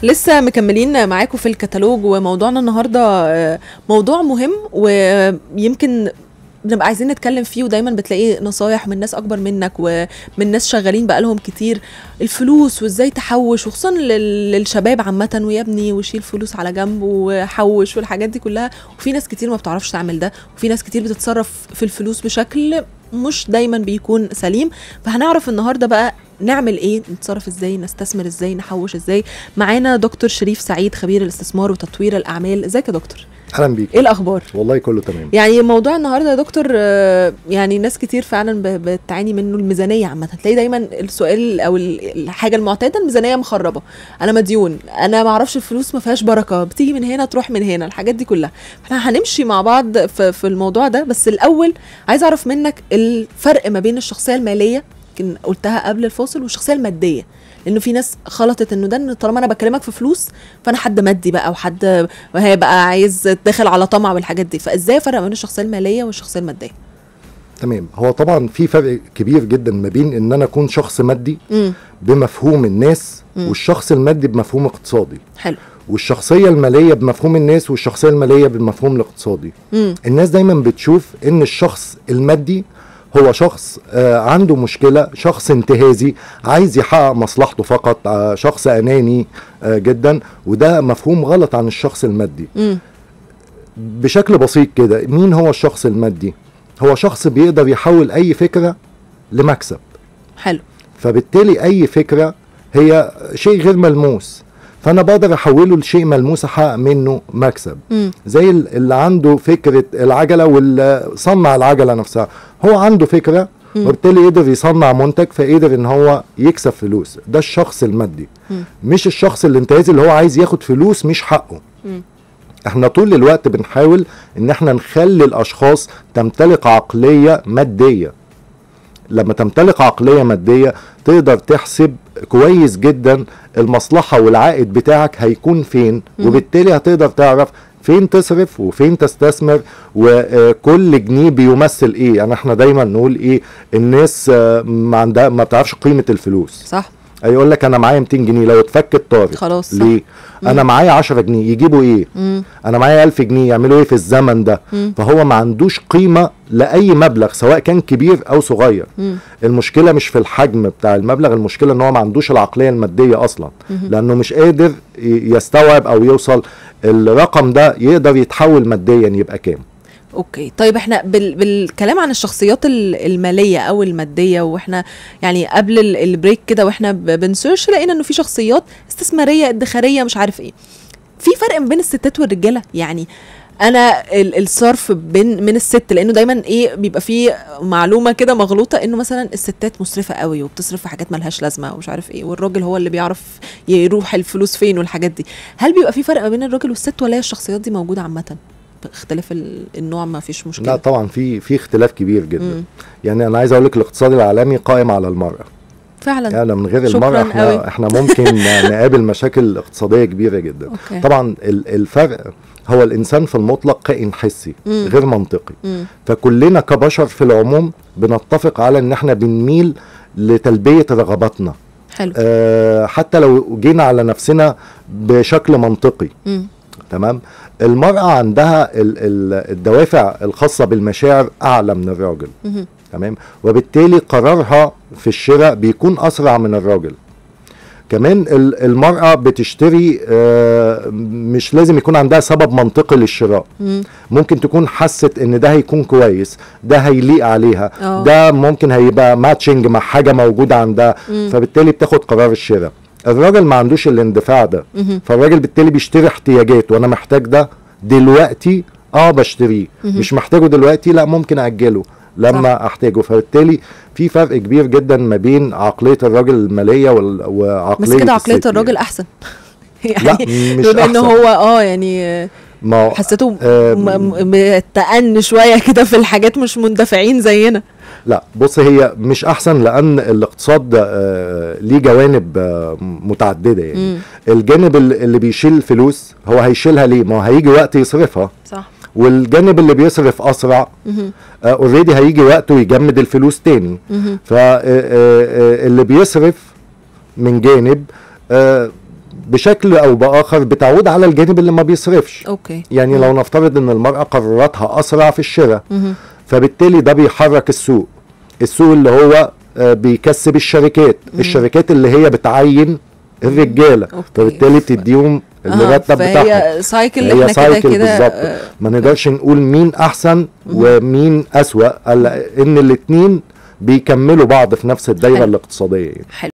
لسه مكملين معاكم في الكتالوج وموضوعنا النهارده آه، موضوع مهم ويمكن بنبقى عايزين نتكلم فيه ودايما بتلاقي نصايح من ناس اكبر منك ومن ناس شغالين بقالهم كتير الفلوس وازاي تحوش وخصوصا لل- للشباب عامه ويا ابني وشيل فلوس على جنب وحوش والحاجات دي كلها وفي ناس كتير ما بتعرفش تعمل ده وفي ناس كتير بتتصرف في الفلوس بشكل مش دايما بيكون سليم فهنعرف النهارده بقى نعمل ايه نتصرف ازاي نستثمر ازاي نحوش ازاي معانا دكتور شريف سعيد خبير الاستثمار وتطوير الاعمال ازيك يا دكتور اهلا بيك ايه الاخبار والله كله تمام يعني موضوع النهارده يا دكتور آه، يعني ناس كتير فعلا ب- بتعاني منه الميزانيه عامه تلاقي دايما السؤال او ال- الحاجه المعتاده الميزانيه مخربه انا مديون انا ما اعرفش الفلوس ما فيهاش بركه بتيجي من هنا تروح من هنا الحاجات دي كلها احنا هنمشي مع بعض في, في الموضوع ده بس الاول عايز اعرف منك الفرق ما بين الشخصيه الماليه يمكن قلتها قبل الفاصل والشخصيه الماديه لانه في ناس خلطت انه ده إن طالما انا بكلمك في فلوس فانا حد مادي بقى وحد هيبقى عايز داخل على طمع والحاجات دي فازاي فرق بين الشخصيه الماليه والشخصيه الماديه تمام هو طبعا في فرق كبير جدا ما بين ان انا اكون شخص مادي امم بمفهوم الناس مم. والشخص المادي بمفهوم اقتصادي حلو والشخصيه الماليه بمفهوم الناس والشخصيه الماليه بالمفهوم الاقتصادي امم الناس دايما بتشوف ان الشخص المادي هو شخص آه عنده مشكله شخص انتهازي عايز يحقق مصلحته فقط آه شخص اناني آه جدا وده مفهوم غلط عن الشخص المادي امم بشكل بسيط كده مين هو الشخص المادي هو شخص بيقدر يحول اي فكره لمكسب حلو فبالتالي اي فكره هي شيء غير ملموس فانا بقدر احوله لشيء ملموس احقق منه مكسب امم زي ال- اللي عنده فكره العجله واللي صنع العجله نفسها هو عنده فكره مم. وبالتالي قدر يصنع منتج فقدر ان هو يكسب فلوس ده الشخص المادي مم. مش الشخص الانتهازي اللي هو عايز ياخد فلوس مش حقه مم. احنا طول الوقت بنحاول ان احنا نخلي الاشخاص تمتلك عقليه ماديه لما تمتلك عقليه ماديه تقدر تحسب كويس جدا المصلحه والعائد بتاعك هيكون فين مم. وبالتالي هتقدر تعرف فين تصرف وفين تستثمر وكل جنيه بيمثل ايه يعني احنا دايما نقول ايه الناس آه، ما عندها ما بتعرفش قيمه الفلوس صح يقول لك انا معايا 200 جنيه لو اتفكت طارت خلاص صح. ليه انا معايا 10 جنيه يجيبوا ايه امم انا معايا 1000 جنيه يعملوا ايه في الزمن ده مم. فهو ما عندوش قيمه لاي مبلغ سواء كان كبير او صغير مم. المشكله مش في الحجم بتاع المبلغ المشكله ان هو ما عندوش العقليه الماديه اصلا لانه مش قادر ي- يستوعب او يوصل الرقم ده يقدر يتحول ماديا يبقى كام اوكي طيب احنا بال... بالكلام عن الشخصيات ال- الماليه او الماديه واحنا يعني قبل ال- البريك كده واحنا ب- بنسيرش لقينا انه في شخصيات استثماريه ادخاريه مش عارف ايه في فرق ما بين الستات والرجاله يعني انا ال- الصرف بين من الست لانه دايما ايه بيبقى في معلومه كده مغلوطه انه مثلا الستات مسرفه قوي وبتصرف في حاجات ملهاش لازمه ومش عارف ايه والراجل هو اللي بيعرف يروح الفلوس فين والحاجات دي هل بيبقى في فرق ما بين الراجل والست ولا هي الشخصيات دي موجوده عامه باختلاف ال- النوع ما فيش مشكله لا طبعا في في اختلاف كبير جدا مم. يعني انا عايز اقول لك الاقتصاد العالمي قائم على المراه فعلا يعني من غير شكراً المراه قوي. احنا احنا ممكن نقابل مشاكل اقتصاديه كبيره جدا اوكي طبعا ال- الفرق هو الانسان في المطلق كائن حسي مم. غير منطقي مم. فكلنا كبشر في العموم بنتفق على ان احنا بنميل لتلبيه رغباتنا حلو أه حتى لو جينا على نفسنا بشكل منطقي مم. تمام المرأة عندها ال- ال- الدوافع الخاصة بالمشاعر أعلى من الراجل مهم. تمام وبالتالي قرارها في الشراء بيكون أسرع من الراجل كمان ال- المرأة بتشتري آه، مش لازم يكون عندها سبب منطقي للشراء مم. ممكن تكون حست ان ده هيكون كويس ده هيليق عليها اه. ده ممكن هيبقى ماتشنج مع حاجة موجودة عندها مم. فبالتالي بتاخد قرار الشراء الراجل ما عندوش الاندفاع ده مهم. فالراجل بالتالي بيشتري احتياجات وانا محتاج ده دلوقتي اه بشتريه مهم. مش محتاجه دلوقتي لا ممكن اجله لما صح. احتاجه فبالتالي في فرق كبير جدا ما بين عقليه الراجل الماليه وال- وعقليه بس كده عقليه الست الراجل يعني. احسن لا مش بما ان احسن هو اه يعني ما هو حسيته آه، م- م- متأن شويه كده في الحاجات مش مندفعين زينا لا بص هي مش احسن لان الاقتصاد ده، آه ليه جوانب آه متعدده يعني مم. الجانب اللي اللي بيشيل فلوس هو هيشيلها ليه ما هو هيجي وقت يصرفها صح والجانب اللي بيصرف اسرع مهم. اوريدي هيجي وقت ويجمد الفلوس تاني مهم. فاللي بيصرف من جانب آه، بشكل او باخر بتعود على الجانب اللي ما بيصرفش اوكي يعني لو نفترض ان المرأة قراراتها اسرع في الشراء مهم. فبالتالي ده بيحرك السوق السوق اللي هو آه، بيكسب الشركات الشركات اللي هي بتعين الرجاله أوكي. فبالتالي بتديهم المرتب آه، بتاعهم فهي سايكل هي احنا كده سايكل كده بالظبط آه، ما نقدرش نقول مين احسن ومين اسوأ الا ان الاتنين بيكملوا بعض في نفس الدايره حلو. الاقتصاديه يعني. حلو